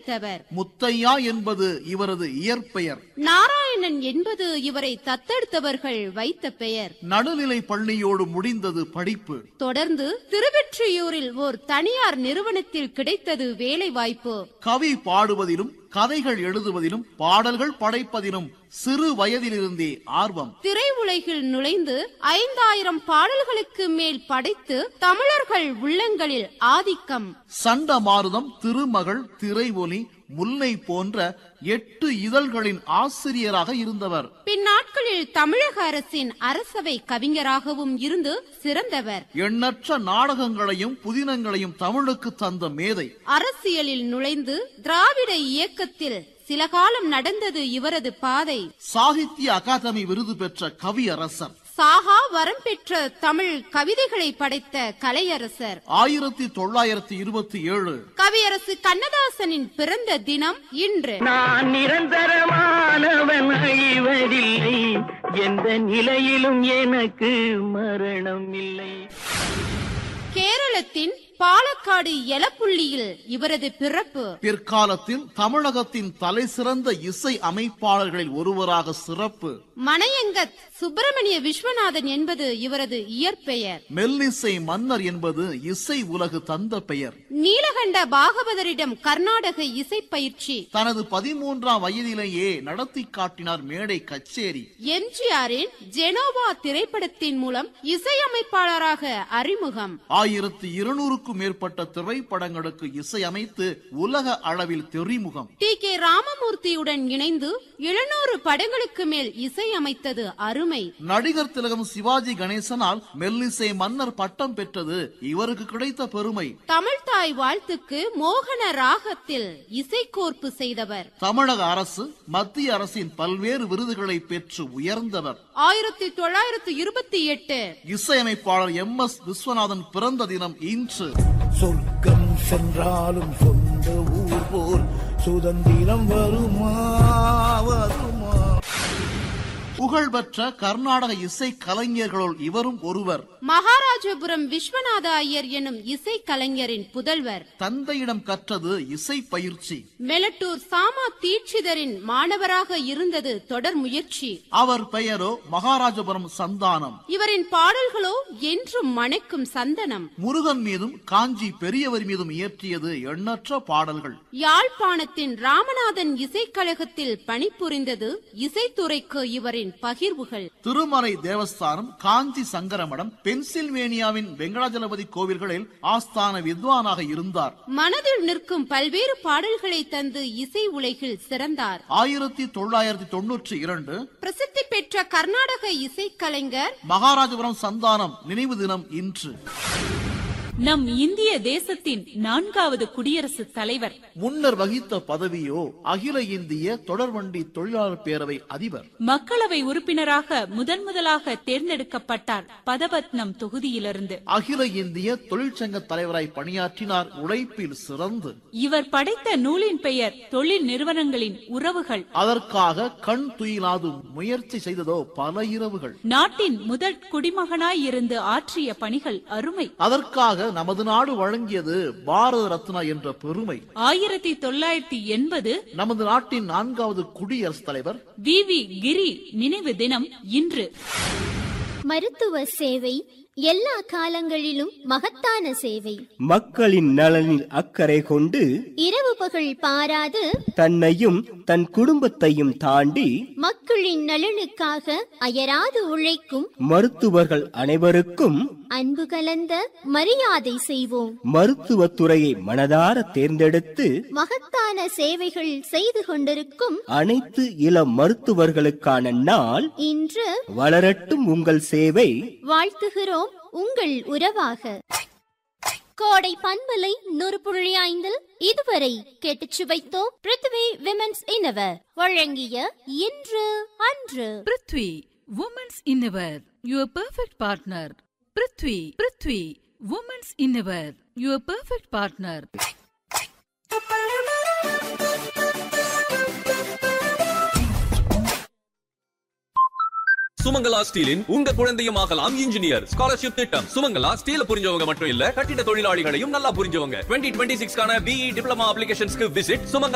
தத்தெடுத்தவர் முத்தையா என்பது இவரது இயற்பெயர் நாராயணன் என்பது இவரை தத்தெடுத்தவர்கள் வைத்த பெயர் நடுநிலை பள்ளியோடு முடிந்தது படிப்பு தொடர்ந்து திருவெற்றியூரில் ஓர் தனியார் நிறுவனத்தில் கிடைத்தது வேலை வாய்ப்பு கவி பாடுவதிலும் கதைகள் எழுதுவதிலும் பாடல்கள் படைப்பதிலும் சிறு வயதிலிருந்தே ஆர்வம் திரையுலகில் நுழைந்து ஐந்தாயிரம் பாடல்களுக்கு மேல் படைத்து தமிழர்கள் உள்ளங்களில் ஆதிக்கம் சண்டமாருதம் திருமகள் திரைஒலி முல்லை போன்ற எட்டு இதழ்களின் ஆசிரியராக இருந்தவர் பின்னாட்களில் தமிழக அரசின் அரசவை கவிஞராகவும் இருந்து சிறந்தவர் எண்ணற்ற நாடகங்களையும் புதினங்களையும் தமிழுக்கு தந்த மேதை அரசியலில் நுழைந்து திராவிட இயக்கத்தில் சில காலம் நடந்தது இவரது பாதை சாகித்ய அகாதமி விருது பெற்ற கவியரசர் சாகா வரம் பெற்ற தமிழ் கவிதைகளை படைத்த கலையரசர் ஆயிரத்தி தொள்ளாயிரத்தி இருபத்தி ஏழு கவியரசு கண்ணதாசனின் பிறந்த தினம் இன்று நான் நிரந்தரமானவன் அழிவதில்லை எந்த நிலையிலும் எனக்கு மரணம் இல்லை கேரளத்தின் பாலக்காடு எலப்புள்ளியில் இவரது பிறப்பு பிற்காலத்தில் தமிழகத்தின் தலைசிறந்த இசை அமைப்பாளர்களில் ஒருவராக சிறப்பு மணையங்கத் சுப்பிரமணிய விஸ்வநாதன் என்பது இவரது இயற்பெயர் மெல்லிசை மன்னர் என்பது இசை உலகு தந்த பெயர் நீலகண்ட பாகவதரிடம் கர்நாடக இசை பயிற்சி தனது பதிமூன்றாம் வயதிலேயே நடத்தி காட்டினார் மேடை கச்சேரி எம்ஜிஆரின் ஜெனோவா திரைப்படத்தின் மூலம் இசையமைப்பாளராக அறிமுகம் ஆயிரத்தி இருநூறுக்கும் மேற்பட்ட திரைப்படங்களுக்கு இசையமைத்து உலக அளவில் தெரிமுகம் டி கே ராமமூர்த்தியுடன் இணைந்து எழுநூறு படங்களுக்கு மேல் இசையமைத்தது அருமை நடிகர் திலகம் சிவாஜி கணேசனால் மெல்லிசை மன்னர் பட்டம் பெற்றது இவருக்கு கிடைத்த பெருமை தமிழ்தாய் வாழ்த்துக்கு மோகன ராகத்தில் இசைக்கோர்ப்பு செய்தவர் தமிழக அரசு மத்திய அரசின் பல்வேறு விருதுகளை பெற்று உயர்ந்தவர் ஆயிரத்தி தொள்ளாயிரத்தி இருபத்தி எட்டு இசையமைப்பாளர் எம் எஸ் விஸ்வநாதன் பிறந்த தினம் இன்று சொர்க்கம் சென்றாலும் சொந்த ஊர் போல் சுதந்திரம் வருமா வருமா புகழ்பெற்ற கர்நாடக இசை கலைஞர்களுள் இவரும் ஒருவர் மகாராஜபுரம் விஸ்வநாத ஐயர் எனும் இசை கலைஞரின் புதல்வர் தந்தையிடம் கற்றது இசை பயிற்சி மெலட்டூர் சாமா தீட்சிதரின் மாணவராக இருந்தது தொடர் முயற்சி அவர் பெயரோ மகாராஜபுரம் சந்தானம் இவரின் பாடல்களோ என்றும் மணக்கும் சந்தனம் முருகன் மீதும் காஞ்சி பெரியவர் மீதும் இயற்றியது எண்ணற்ற பாடல்கள் யாழ்ப்பாணத்தின் ராமநாதன் இசைக்கழகத்தில் பணிபுரிந்தது இசைத்துறைக்கு இவரின் பகிர்வுகள் திருமலை தேவஸ்தானம் காஞ்சி சங்கரமடம் பென்சில்வேனியாவின் வெங்கடாஜலபதி கோவில்களில் ஆஸ்தான வித்வானாக இருந்தார் மனதில் நிற்கும் பல்வேறு பாடல்களை தந்து இசை உலகில் சிறந்தார் ஆயிரத்தி தொள்ளாயிரத்தி தொன்னூற்றி இரண்டு பிரசித்தி பெற்ற கர்நாடக இசைக்கலைஞர் மகாராஜபுரம் சந்தானம் நினைவு தினம் இன்று நம் இந்திய தேசத்தின் நான்காவது குடியரசுத் தலைவர் முன்னர் வகித்த பதவியோ அகில இந்திய தொடர்வண்டி தொழிலாளர் பேரவை அதிபர் மக்களவை உறுப்பினராக முதன் முதலாக தேர்ந்தெடுக்கப்பட்டார் பதபத்னம் தொகுதியிலிருந்து அகில இந்திய தொழிற்சங்க தலைவராய் பணியாற்றினார் உழைப்பில் சிறந்து இவர் படைத்த நூலின் பெயர் தொழில் நிறுவனங்களின் உறவுகள் அதற்காக கண் துயிலாது முயற்சி செய்ததோ பல இரவுகள் நாட்டின் முதல் குடிமகனாய் இருந்து ஆற்றிய பணிகள் அருமை அதற்காக நமது நாடு வழங்கியது பாரத ரத்னா என்ற பெருமை ஆயிரத்தி தொள்ளாயிரத்தி எண்பது நமது நாட்டின் நான்காவது குடியரசுத் தலைவர் வி வி கிரி நினைவு தினம் இன்று மருத்துவ சேவை எல்லா காலங்களிலும் மகத்தான சேவை மக்களின் நலனில் அக்கறை கொண்டு இரவு பகல் பாராது தன்னையும் தன் குடும்பத்தையும் தாண்டி மக்களின் நலனுக்காக அயராது உழைக்கும் மருத்துவர்கள் அனைவருக்கும் அன்பு கலந்த மரியாதை செய்வோம் மருத்துவத் துறையை மனதார தேர்ந்தெடுத்து மகத்தான சேவைகள் செய்து கொண்டிருக்கும் அனைத்து இளம் மருத்துவர்களுக்கான நாள் இன்று வளரட்டும் உங்கள் சேவை வாழ்த்துகிறோம் உங்கள் உறவாக கோடை பண்பலை நூறு புள்ளி ஐந்தில் இதுவரை கேட்டுச் சுவைத்தோம் பிருத்வி விமென்ஸ் இன்னவர் வழங்கிய இன்று அன்று prithvi women's innerwear your perfect partner prithvi prithvi women's innerwear your perfect partner Sumangala ஸ்டீலின் உங்க குழந்தையும் ஆகலாம் இன்ஜினியர் ஸ்காலர்ஷிப் திட்டம் சுமங்கலா ஸ்டீல புரிஞ்சவங்க மட்டும் இல்ல கட்டிட தொழிலாளிகளையும் நல்லா புரிஞ்சவங்க டுவெண்ட்டி டுவெண்ட்டி சிக்ஸ்க்கான பிஇ டிப்ளமா அப்ளிகேஷன்ஸ்க்கு விசிட் சுமங்கலா